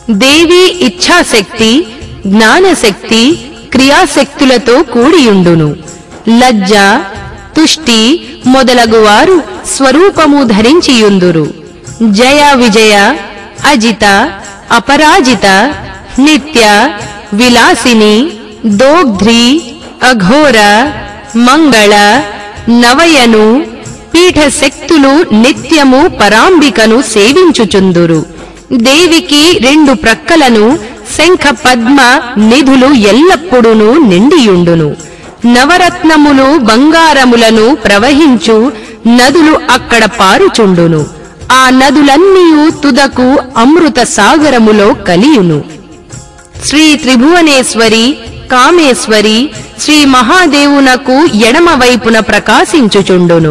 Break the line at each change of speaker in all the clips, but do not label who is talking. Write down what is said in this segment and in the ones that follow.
దేవి ఇచ్ఛాశక్తి జ్ఞానశక్తి క్రియాశక్తులతో కూడియుండును లజ్జ తుష్టి మొదలగువారు స్వరూపము ధరించియుందురు జయ విజయ అజిత అపరాజిత నిత్య విలాసిని దోగ్ధ్రి అఘోర మంగళ నవయను పీఠ శక్తులు నిత్యము పరాంబికను సేవించుచుందురు దేవికి రెండు ప్రక్కలను శంఖ పద్మ నిధులు ఎల్లప్పుడూను నిండియుండును నవరత్నములు బంగారములను ప్రవహించు నదులు అక్కడ పారుచుండును ఆ నదులన్నీయు తుదకు అమృత సాగరములో కలియును శ్రీ త్రిభువనేశ్వరి కామేశ్వరి శ్రీ మహాదేవునకు ఎడమ వైపున ప్రకాశించుచుండును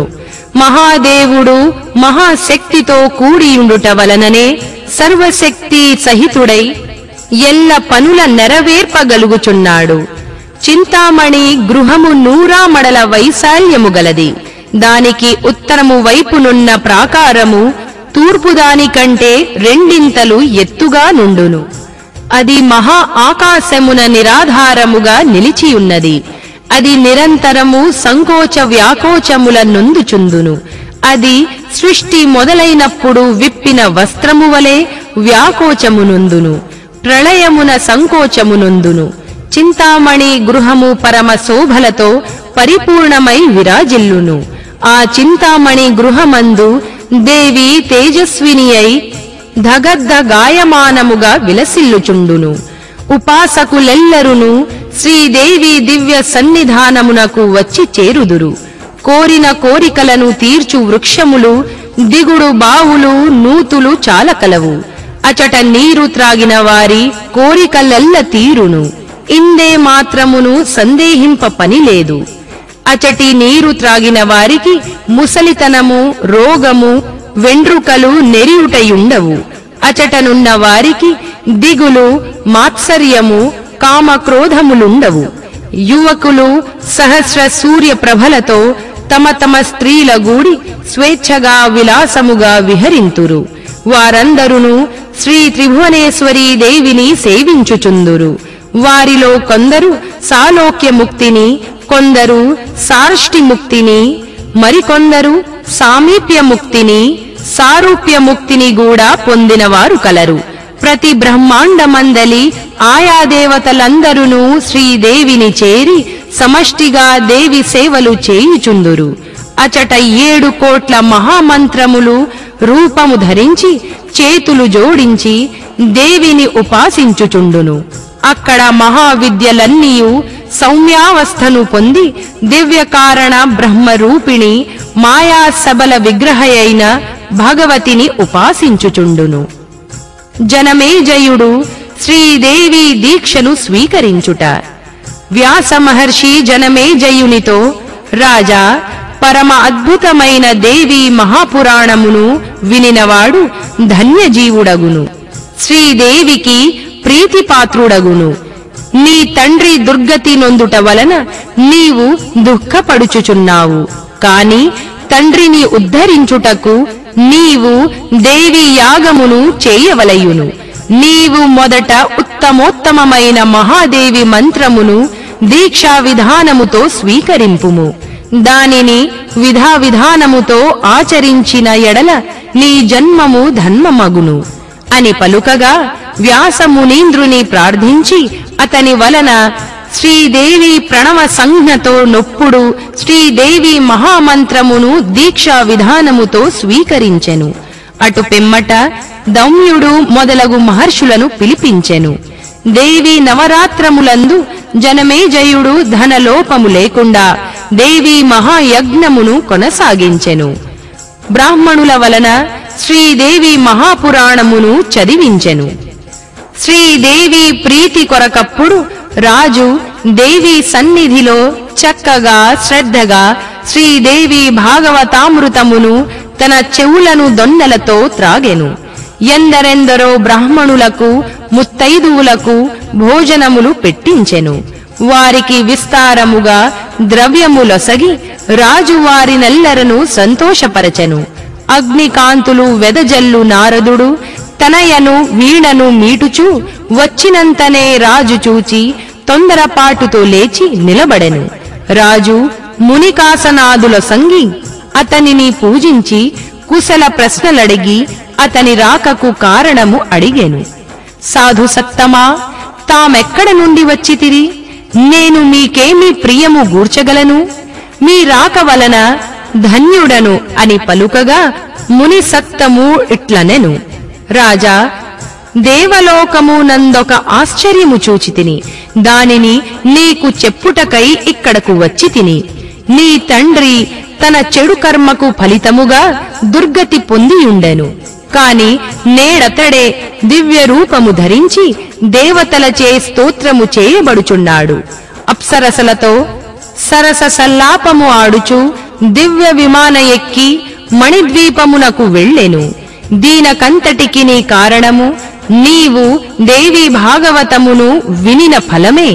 మహాదేవుడు మహాశక్తితో కూడియుండుట వలననే సర్వశక్తి సహితుడై ఎల్ల పనుల నెరవేర్పగలుగుచున్నాడు చింతామణి గృహము నూరామడల వైశాల్యము గలది దానికి ఉత్తరము వైపునున్న ప్రాకారము తూర్పు దానికంటే రెండింతలు ఎత్తుగా నుండును అది మహా ఆకాశమున నిరాధారముగా నిలిచియున్నది అది నిరంతరము సంకోచ వ్యాకోచముల నొందుచుందును అది సృష్టి మొదలైనప్పుడు విప్పిన వస్త్రము వలె వ్యాకోచమునొందును ప్రళయమున సంకోచమునొందును చింతామణి గృహము పరమ శోభలతో పరిపూర్ణమై విరాజిల్లును ఆ చింతామణి గృహమందు దేవి తేజస్విని అయి ధగద్ధ గాయమానముగా విలసిల్లుచుండును ఉపాసకులెల్లరును శ్రీదేవి దివ్య సన్నిధానమునకు వచ్చి చేరుదురు కోరిన కోరికలను తీర్చు వృక్షములు దిగుడు బావులు నూతులు చాలకలవు అచట నీరు త్రాగిన వారి కోరికలెల్ల తీరును ఇందే మాత్రమును సందేహింప పని లేదు అచటి నీరు త్రాగిన వారికి ముసలితనము రోగము వెండ్రుకలు నెరియుటయుండవు అచటనున్న వారికి దిగులు మాత్సర్యము కామక్రోధములుండవు యువకులు సహస్ర సూర్య ప్రభలతో తమ తమ స్త్రీల గూడి స్వేచ్ఛగా విలాసముగా విహరింతురు వారందరును శ్రీ త్రిభువనేశ్వరీ దేవిని సేవించుచుందురు వారిలో కొందరు సాలోక్య ముక్తిని కొందరు సార్ష్టి ముక్తిని మరికొందరు సామీప్య ముక్తిని సారూప్య ముక్తిని కూడా పొందినవారు కలరు ప్రతి బ్రహ్మాండమందలి ఆయా దేవతలందరూ శ్రీదేవిని చేరి సమష్టిగా దేవి సేవలు చేయుచుందురు అచట ఏడు కోట్ల మహామంత్రములు రూపము ధరించి చేతులు జోడించి దేవిని ఉపాసించుచుండును అక్కడ మహావిద్యలన్నీయు సౌమ్యావస్థను పొంది దివ్య కారణ బ్రహ్మరూపిణి మాయా సబల విగ్రహయైన భగవతిని ఉపాసించుచుండును జనమేజయుడు శ్రీదేవి దీక్షను స్వీకరించుట వ్యాస మహర్షి జనమేజయునితో రాజా పరమ అద్భుతమైన దేవి మహాపురాణమును వినినవాడు ధన్యజీవుడగును శ్రీదేవికి ప్రీతిపాత్రుడగును నీ తండ్రి దుర్గతి నొందుట వలన నీవు దుఃఖపడుచుచున్నావు కాని తండ్రిని ఉద్ధరించుటకు నీవు దేవి యాగమును చేయవలయును నీవు మొదట ఉత్తమోత్తమమైన మహాదేవి మంత్రమును దీక్షా విధానముతో స్వీకరింపుము దానిని విధా విధానముతో ఆచరించిన ఎడల నీ జన్మము ధన్మమగును అని పలుకగా వ్యాసమునీంద్రుని ప్రార్థించి అతని వలన శ్రీదేవి ప్రణవ సంజ్ఞతో నొప్పుడు శ్రీదేవి మహామంత్రమును దీక్షా విధానముతో స్వీకరించెను అటు పిమ్మట దౌమ్యుడు మొదలగు మహర్షులను పిలిపించెను దేవి నవరాత్రములందు జనమేజయుడు ధనలోపము లేకుండా దేవి మహాయజ్ఞమును కొనసాగించెను బ్రాహ్మణుల వలన శ్రీదేవి మహాపురాణమును చదివించెను శ్రీదేవి ప్రీతి కొరకప్పుడు రాజు దేవి సన్నిధిలో చక్కగా శ్రద్ధగా శ్రీదేవి భాగవతామృతమును తన చెవులను దొన్నెలతో త్రాగెను ఎందరెందరో బ్రాహ్మణులకు ముత్తైదువులకు భోజనములు పెట్టించెను వారికి విస్తారముగా ద్రవ్యములొసగి రాజు వారినెల్లరను సంతోషపరచెను అగ్నికాంతులు వెదజల్లు నారదుడు తనయను వీణను మీటుచూ వచ్చినంతనే రాజు చూచి తొందరపాటుతో లేచి నిలబడెను రాజు మునికాసనాదుల సంగి అతనిని పూజించి కుశల ప్రశ్నలడిగి అతని రాకకు కారణము అడిగెను సాధు సత్తమా తామెక్కడ నుండి వచ్చితిరి నేను మీకేమి ప్రియము గూర్చగలను మీ రాక వలన ధన్యుడను అని పలుకగా ముని సత్తము ఇట్లనెను రాజా దేవలోకము నందొక ఆశ్చర్యము చూచి తిని దానిని నీకు చెప్పుటకై ఇక్కడకు వచ్చి తిని నీ తండ్రి తన చెడు కర్మకు ఫలితముగా దుర్గతి పొందియుండెను కాని నేడతడే దివ్య రూపము ధరించి దేవతలచే స్తోత్రము చేయబడుచున్నాడు అప్సరసలతో సరస సల్లాపము ఆడుచు దివ్య విమాన ఎక్కి మణిద్వీపమునకు వెళ్ళెను దీనకంతటికి నీ కారణము నీవు దేవి భాగవతమును వినిన ఫలమే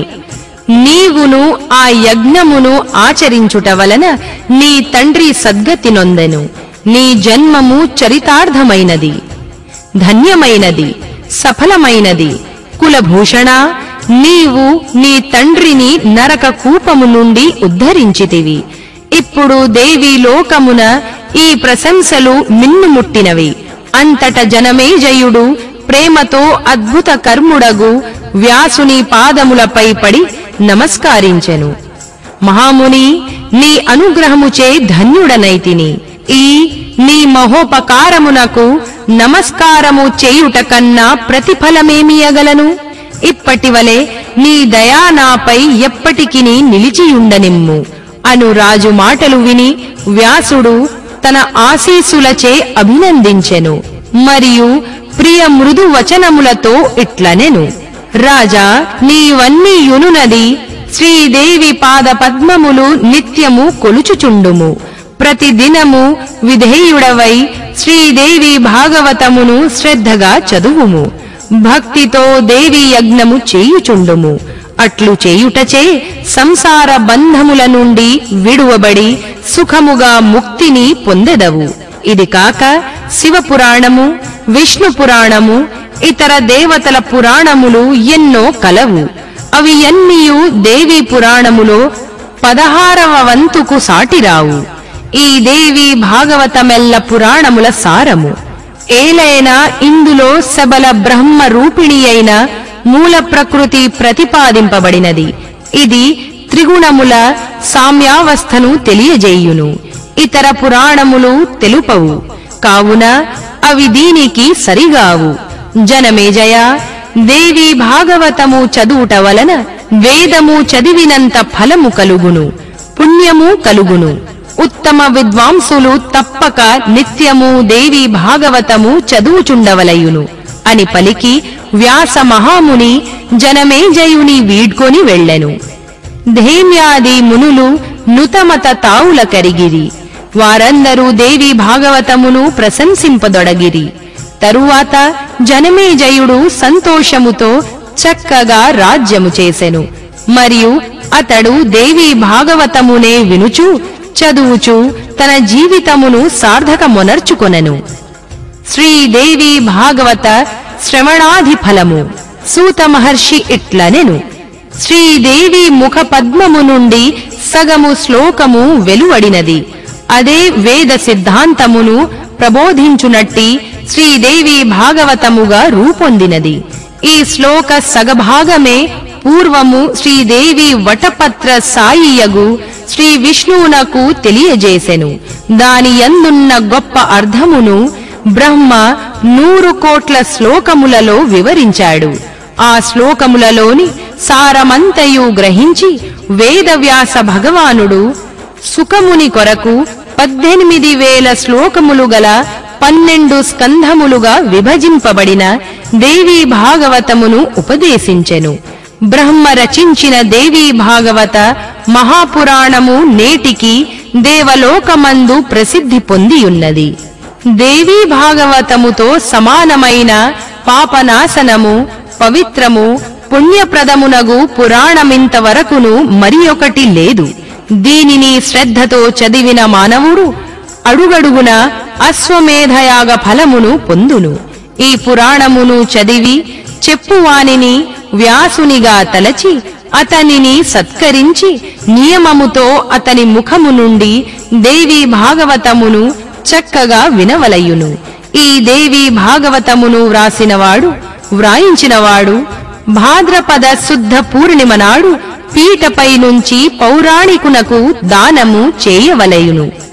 నీవును ఆ యజ్ఞమును ఆచరించుట వలన నీ తండ్రి సద్గతి నొందెను నీ జన్మము చరితార్థమైనది ధన్యమైనది సఫలమైనది కులభూషణ నీవు నీ తండ్రిని నరక కూపము నుండి ఉద్ధరించితివి ఇప్పుడు దేవి లోకమున ఈ ప్రశంసలు మిన్నుముట్టినవి అంతట జనమేజయుడు ప్రేమతో అద్భుత కర్ముడగు వ్యాసుని పాదములపై పడి నమస్కారించెను మహాముని నీ అనుగ్రహముచే ధన్యుడనైతిని ఈ నీ మహోపకారమునకు నమస్కారము చేయుట కన్నా ప్రతిఫలమేమియగలను ఇప్పటివలే నీ దయా నాపై ఎప్పటికిని నిలిచియుండనిమ్ము అను రాజు మాటలు విని వ్యాసుడు తన ఆశీసులచే అభినందించెను మరియు ప్రియ మృదు వచనములతో ఇట్లనెను రాజా నీవన్నీ యునునది శ్రీదేవి పాద పద్మములు నిత్యము కొలుచుచుండుము ప్రతిదినము విధేయుడవై శ్రీదేవి భాగవతమును శ్రద్ధగా చదువుము భక్తితో దేవి యజ్ఞము చేయుచుండుము అట్లు చేయుటచే సంసార బంధముల నుండి విడువబడి సుఖముగా ముక్తిని పొందెదవు ఇది కాక శివ పురాణము విష్ణు పురాణము ఇతర దేవతల పురాణములు ఎన్నో కలవు అవి ఎన్నియు దేవి పురాణములో పదహారవ వంతుకు సాటిరావు ఈ దేవి భాగవతమెల్ల పురాణముల సారము ఏలైనా ఇందులో సబల బ్రహ్మ రూపిణి అయిన మూల ప్రకృతి ప్రతిపాదింపబడినది ఇది త్రిగుణముల సామ్యావస్థను తెలియజేయును ఇతర పురాణములు తెలుపవు కావున అవి దీనికి సరిగావు జనమేజయ దేవి భాగవతము చదువుట వలన వేదము చదివినంత ఫలము కలుగును పుణ్యము కలుగును ఉత్తమ విద్వాంసులు తప్పక నిత్యము దేవి భాగవతము చదువుచుండవలయును అని పలికి వ్యాస మహాముని జనమేజయుని వీడ్కొని వెళ్ళెను ధేమ్యాది మునులు నుతమత తావుల కరిగిరి వారందరూ దేవి భాగవతమును ప్రశంసింపదొడగిరి తరువాత జనమేజయుడు సంతోషముతో చక్కగా రాజ్యము చేసెను మరియు అతడు దేవి భాగవతమునే వినుచు చదువుచు తన జీవితమును సార్థకమొనర్చుకొనెను శ్రీదేవి భాగవత శ్రవణాధి ఫలము సూత మహర్షి ఇట్లనెను శ్రీదేవి ముఖ పద్మము నుండి సగము శ్లోకము వెలువడినది అదే వేద సిద్ధాంతమును ప్రబోధించునట్టి శ్రీదేవి భాగవతముగా రూపొందినది ఈ శ్లోక సగభాగమే పూర్వము శ్రీదేవి వటపత్ర సాయియగు శ్రీ విష్ణువునకు తెలియజేసెను దాని యందున్న గొప్ప అర్థమును బ్రహ్మ నూరు కోట్ల శ్లోకములలో వివరించాడు ఆ శ్లోకములలోని సారమంతయు గ్రహించి వేదవ్యాస భగవానుడు సుఖముని కొరకు పద్దెనిమిది వేల శ్లోకములు గల పన్నెండు స్కంధములుగా విభజింపబడిన దేవీ భాగవతమును ఉపదేశించెను బ్రహ్మ రచించిన దేవీ భాగవత మహాపురాణము నేటికి దేవలోకమందు ప్రసిద్ధి పొందియున్నది దేవీ భాగవతముతో సమానమైన పాపనాశనము పవిత్రము పుణ్యప్రదమునగు పురాణమింతవరకును మరి ఒకటి లేదు దీనిని శ్రద్ధతో చదివిన మానవుడు అడుగడుగున అశ్వమేధయాగ ఫలమును పొందును ఈ పురాణమును చదివి చెప్పువానిని వ్యాసునిగా తలచి అతనిని సత్కరించి నియమముతో అతని ముఖము నుండి దేవి భాగవతమును చక్కగా వినవలయును ఈ దేవి భాగవతమును వ్రాసినవాడు వ్రాయించినవాడు భాద్రపద శుద్ధ పూర్ణిమ నాడు పీటపై నుంచి పౌరాణికునకు దానము చేయవలయును